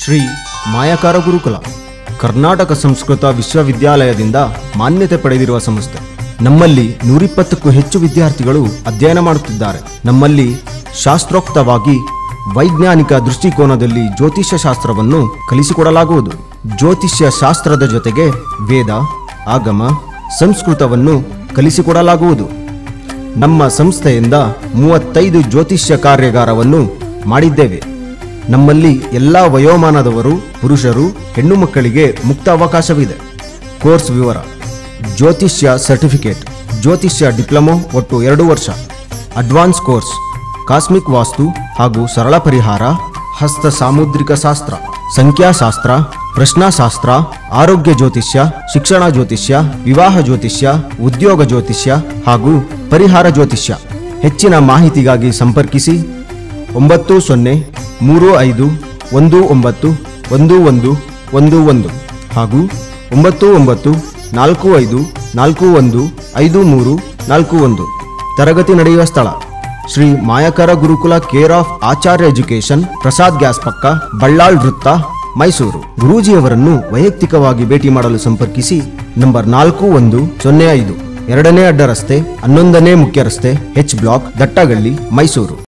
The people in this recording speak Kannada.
ಶ್ರೀ ಮಾಯಕಾರ ಗುರುಕುಲ ಕರ್ನಾಟಕ ಸಂಸ್ಕೃತ ವಿಶ್ವವಿದ್ಯಾಲಯದಿಂದ ಮಾನ್ಯತೆ ಪಡೆದಿರುವ ಸಂಸ್ಥೆ ನಮ್ಮಲ್ಲಿ ನೂರಿಪ್ಪತ್ತಕ್ಕೂ ಹೆಚ್ಚು ವಿದ್ಯಾರ್ಥಿಗಳು ಅಧ್ಯಯನ ಮಾಡುತ್ತಿದ್ದಾರೆ ನಮ್ಮಲ್ಲಿ ಶಾಸ್ತ್ರೋಕ್ತವಾಗಿ ವೈಜ್ಞಾನಿಕ ದೃಷ್ಟಿಕೋನದಲ್ಲಿ ಜ್ಯೋತಿಷ್ಯ ಶಾಸ್ತ್ರವನ್ನು ಕಲಿಸಿಕೊಡಲಾಗುವುದು ಜ್ಯೋತಿಷ್ಯ ಶಾಸ್ತ್ರದ ಜೊತೆಗೆ ವೇದ ಆಗಮ ಸಂಸ್ಕೃತವನ್ನು ಕಲಿಸಿಕೊಡಲಾಗುವುದು ನಮ್ಮ ಸಂಸ್ಥೆಯಿಂದ ಮೂವತ್ತೈದು ಜ್ಯೋತಿಷ್ಯ ಕಾರ್ಯಾಗಾರವನ್ನು ಮಾಡಿದ್ದೇವೆ ನಮ್ಮಲ್ಲಿ ಎಲ್ಲ ವಯೋಮಾನದವರು ಪುರುಷರು ಹೆಣ್ಣು ಮಕ್ಕಳಿಗೆ ಮುಕ್ತ ಅವಕಾಶವಿದೆ ಕೋರ್ಸ್ ವಿವರ ಜ್ಯೋತಿಷ್ಯ ಸರ್ಟಿಫಿಕೇಟ್ ಜ್ಯೋತಿಷ್ಯ ಡಿಪ್ಲೊಮೊ ಒಟ್ಟು ಎರಡು ವರ್ಷ ಅಡ್ವಾನ್ಸ್ ಕೋರ್ಸ್ ಕಾಸ್ಮಿಕ್ ವಾಸ್ತು ಹಾಗೂ ಸರಳ ಪರಿಹಾರ ಹಸ್ತ ಸಾಮುದ್ರಿಕ ಶಾಸ್ತ್ರ ಸಂಖ್ಯಾಶಾಸ್ತ್ರ ಪ್ರಶ್ನಾಶಾಸ್ತ್ರ ಆರೋಗ್ಯ ಜ್ಯೋತಿಷ್ಯ ಶಿಕ್ಷಣ ಜ್ಯೋತಿಷ್ಯ ವಿವಾಹ ಜ್ಯೋತಿಷ್ಯ ಉದ್ಯೋಗ ಜ್ಯೋತಿಷ್ಯ ಹಾಗೂ ಪರಿಹಾರ ಜ್ಯೋತಿಷ್ಯ ಹೆಚ್ಚಿನ ಮಾಹಿತಿಗಾಗಿ ಸಂಪರ್ಕಿಸಿ ಒಂಬತ್ತು ಸೊನ್ನೆ ಮೂರು ಐದು ಒಂದು ಒಂಬತ್ತು ಒಂದು ಒಂದು ಒಂದು ಒಂದು ಹಾಗೂ ಒಂಬತ್ತು ಒಂಬತ್ತು ನಾಲ್ಕು ಐದು ನಾಲ್ಕು ಒಂದು ಐದು ಮೂರು ನಾಲ್ಕು ಒಂದು ತರಗತಿ ನಡೆಯುವ ಸ್ಥಳ Shri Mayakara Gurukula care of Acharya education Prasad gas ಪಕ್ಕ ಬಳ್ಳಾಳ್ ವೃತ್ತ ಮೈಸೂರು ಗುರೂಜಿಯವರನ್ನು ವೈಯಕ್ತಿಕವಾಗಿ ಭೇಟಿ ಮಾಡಲು ಸಂಪರ್ಕಿಸಿ ನಂಬರ್ ನಾಲ್ಕು ಒಂದು ಸೊನ್ನೆ ಐದು ಎರಡನೇ ಅಡ್ಡ ರಸ್ತೆ ಹನ್ನೊಂದನೇ ಮುಖ್ಯ ರಸ್ತೆ ಎಚ್ ಬ್ಲಾಕ್ ದಟ್ಟಗಳ್ಳಿ ಮೈಸೂರು